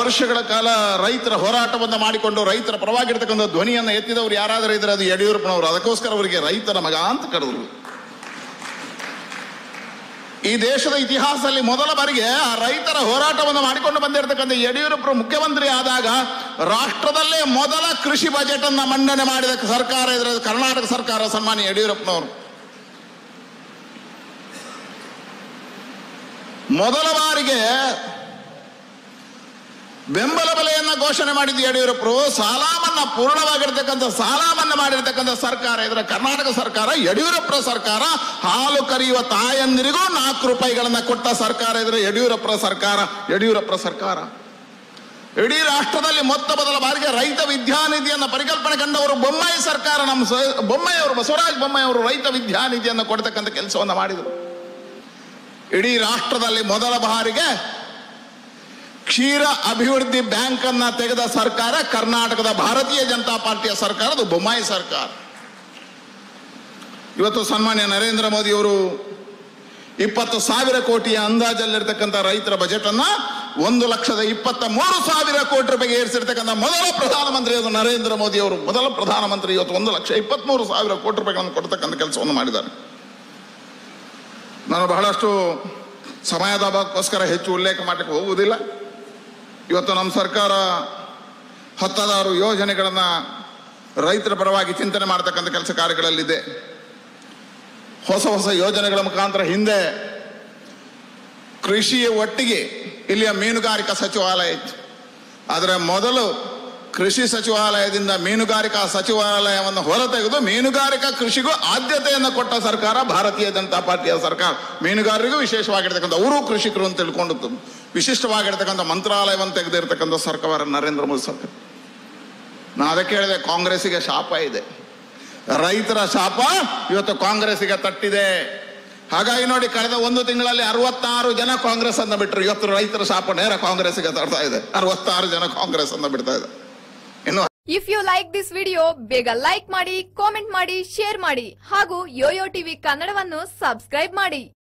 ವರ್ಷಗಳ ಕಾಲ ರೈತರ ಹೋರಾಟವನ್ನು ಮಾಡಿಕೊಂಡು ರೈತರ ಪರವಾಗಿರ್ತಕ್ಕಂಥ ಧ್ವನಿಯನ್ನು ಎತ್ತಿದವರು ಯಾರಾದರೂ ಇದ್ರೆ ಅದು ಯಡಿಯೂರಪ್ಪನವರು ಅದಕ್ಕೋಸ್ಕರ ಅವರಿಗೆ ರೈತರ ಮಗ ಅಂತ ಕರೆದ್ರು ಈ ದೇಶದ ಇತಿಹಾಸದಲ್ಲಿ ಮೊದಲ ಬಾರಿಗೆ ಆ ರೈತರ ಹೋರಾಟವನ್ನು ಮಾಡಿಕೊಂಡು ಬಂದಿರತಕ್ಕಂಥ ಯಡಿಯೂರಪ್ಪರು ಮುಖ್ಯಮಂತ್ರಿ ಆದಾಗ ರಾಷ್ಟ್ರದಲ್ಲೇ ಮೊದಲ ಕೃಷಿ ಬಜೆಟ್ ಅನ್ನ ಮಂಡನೆ ಮಾಡಿದ ಸರ್ಕಾರ ಇದ್ರೆ ಅದು ಕರ್ನಾಟಕ ಸರ್ಕಾರ ಸನ್ಮಾನ್ಯ ಯಡಿಯೂರಪ್ಪನವರು ಮೊದಲ ಬಾರಿಗೆ ಬೆಂಬಲ ಬೆಲೆಯನ್ನ ಘೋಷಣೆ ಮಾಡಿದ್ದು ಯಡಿಯೂರಪ್ಪರು ಸಾಲ ಮನ್ನಾ ಪೂರ್ಣವಾಗಿರ್ತಕ್ಕಂಥ ಸಾಲ ಮನ್ನಾ ಮಾಡಿರ್ತಕ್ಕಂಥ ಸರ್ಕಾರ ಇದರ ಕರ್ನಾಟಕ ಸರ್ಕಾರ ಯಡಿಯೂರಪ್ಪರ ಸರ್ಕಾರ ಹಾಲು ಕರೆಯುವ ತಾಯಂದಿರಿಗೂ ನಾಲ್ಕು ರೂಪಾಯಿಗಳನ್ನ ಕೊಟ್ಟ ಸರ್ಕಾರ ಇದ್ರೆ ಯಡಿಯೂರಪ್ಪರ ಸರ್ಕಾರ ಯಡಿಯೂರಪ್ಪರ ಸರ್ಕಾರ ಇಡೀ ರಾಷ್ಟ್ರದಲ್ಲಿ ಮೊತ್ತ ಮೊದಲ ಬಾರಿಗೆ ರೈತ ವಿದ್ಯಾನಿಧಿಯನ್ನ ಪರಿಕಲ್ಪನೆ ಕಂಡವರು ಬೊಮ್ಮಾಯಿ ಸರ್ಕಾರ ನಮ್ಮ ಸ- ಬೊಮ್ಮಾಯಿ ಅವರು ಬಸವರಾಜ ಬೊಮ್ಮಾಯಿ ಅವರು ರೈತ ವಿದ್ಯಾನಿಧಿಯನ್ನು ಕೊಡ್ತಕ್ಕಂಥ ಕೆಲಸವನ್ನ ಮಾಡಿದರು ಇಡೀ ರಾಷ್ಟ್ರದಲ್ಲಿ ಮೊದಲ ಬಾರಿಗೆ ಕ್ಷೀರ ಅಭಿವೃದ್ಧಿ ಬ್ಯಾಂಕ್ ಅನ್ನ ತೆಗೆದ ಸರ್ಕಾರ ಕರ್ನಾಟಕದ ಭಾರತೀಯ ಜನತಾ ಪಾರ್ಟಿಯ ಸರ್ಕಾರ ಅದು ಬೊಮ್ಮಾಯಿ ಸರ್ಕಾರ ಇವತ್ತು ಸನ್ಮಾನ್ಯ ನರೇಂದ್ರ ಮೋದಿ ಅವರು ಇಪ್ಪತ್ತು ಸಾವಿರ ಕೋಟಿಯ ಅಂದಾಜಲ್ಲಿರ್ತಕ್ಕಂಥ ರೈತರ ಬಜೆಟ್ ಅನ್ನ ಒಂದು ಲಕ್ಷದ ಇಪ್ಪತ್ತ ಮೂರು ಸಾವಿರ ಕೋಟಿ ರೂಪಾಯಿಗೆ ಏರಿಸಿರ್ತಕ್ಕಂಥ ಮೊದಲ ಪ್ರಧಾನಮಂತ್ರಿ ಅದು ನರೇಂದ್ರ ಮೋದಿ ಅವರು ಮೊದಲ ಪ್ರಧಾನಮಂತ್ರಿ ಇವತ್ತು ಒಂದು ಲಕ್ಷ ಇಪ್ಪತ್ಮೂರು ಸಾವಿರ ಕೋಟಿ ರೂಪಾಯಿಗಳನ್ನು ಕೊಡ್ತಕ್ಕಂಥ ಕೆಲಸವನ್ನು ಮಾಡಿದ್ದಾರೆ ನಾನು ಬಹಳಷ್ಟು ಸಮಯದ ಅಭಾವಕ್ಕೋಸ್ಕರ ಹೆಚ್ಚು ಉಲ್ಲೇಖ ಮಾಡಲಿಕ್ಕೆ ಹೋಗುವುದಿಲ್ಲ ಇವತ್ತು ನಮ್ಮ ಸರ್ಕಾರ ಹತ್ತಾರು ಯೋಜನೆಗಳನ್ನ ರೈತರ ಪರವಾಗಿ ಚಿಂತನೆ ಮಾಡತಕ್ಕಂಥ ಕೆಲಸ ಕಾರ್ಯಗಳಲ್ಲಿದೆ ಹೊಸ ಹೊಸ ಯೋಜನೆಗಳ ಮುಖಾಂತರ ಹಿಂದೆ ಕೃಷಿಯ ಒಟ್ಟಿಗೆ ಇಲ್ಲಿಯ ಮೀನುಗಾರಿಕಾ ಸಚಿವಾಲಯ ಇತ್ತು ಆದರೆ ಮೊದಲು ಕೃಷಿ ಸಚಿವಾಲಯದಿಂದ ಮೀನುಗಾರಿಕಾ ಸಚಿವಾಲಯವನ್ನು ಹೊರತೆಗೆದು ಮೀನುಗಾರಿಕಾ ಕೃಷಿಗೂ ಆದ್ಯತೆಯನ್ನು ಕೊಟ್ಟ ಸರ್ಕಾರ ಭಾರತೀಯ ಜನತಾ ಪಾರ್ಟಿಯ ಸರ್ಕಾರ ಮೀನುಗಾರರಿಗೂ ವಿಶೇಷವಾಗಿರ್ತಕ್ಕಂಥ ಅವರು ಕೃಷಿಕರು ಅಂತ ತಿಳ್ಕೊಂಡು ವಿಶಿಷ್ಟವಾಗಿರ್ತಕ್ಕಂಥ ಮಂತ್ರಾಲಯವನ್ನು ತೆಗೆದಿರ್ತಕ್ಕಂಥ ಸರ್ಕಾರ ನರೇಂದ್ರ ಮೋದಿ ಸರ್ಕಾರ ನಾ ಅದಕ್ಕೆ ಹೇಳಿದೆ ಕಾಂಗ್ರೆಸ್ಸಿಗೆ ಶಾಪ ಇದೆ ರೈತರ ಶಾಪ ಇವತ್ತು ಕಾಂಗ್ರೆಸ್ಸಿಗೆ ತಟ್ಟಿದೆ ಹಾಗಾಗಿ ನೋಡಿ ಕಳೆದ ಒಂದು ತಿಂಗಳಲ್ಲಿ ಅರವತ್ತಾರು ಜನ ಕಾಂಗ್ರೆಸ್ ಅನ್ನ ಬಿಟ್ಟರು ಇವತ್ತು ರೈತರ ಶಾಪ ನೇರ ಕಾಂಗ್ರೆಸ್ಸಿಗೆ ತಡ್ತಾ ಇದೆ ಅರವತ್ತಾರು ಜನ ಕಾಂಗ್ರೆಸ್ ಅನ್ನ ಬಿಡ್ತಾ ಇದೆ ಇನ್ನು if you like this video ಬೇಗ ಲೈಕ್ ಮಾಡಿ ಕಾಮೆಂಟ್ ಮಾಡಿ ಶೇರ್ ಮಾಡಿ ಹಾಗೂ ಯೋಯೋ ಟಿವಿ ಕನ್ನಡವನ್ನು ಸಬ್ಸ್ಕ್ರೈಬ್ ಮಾಡಿ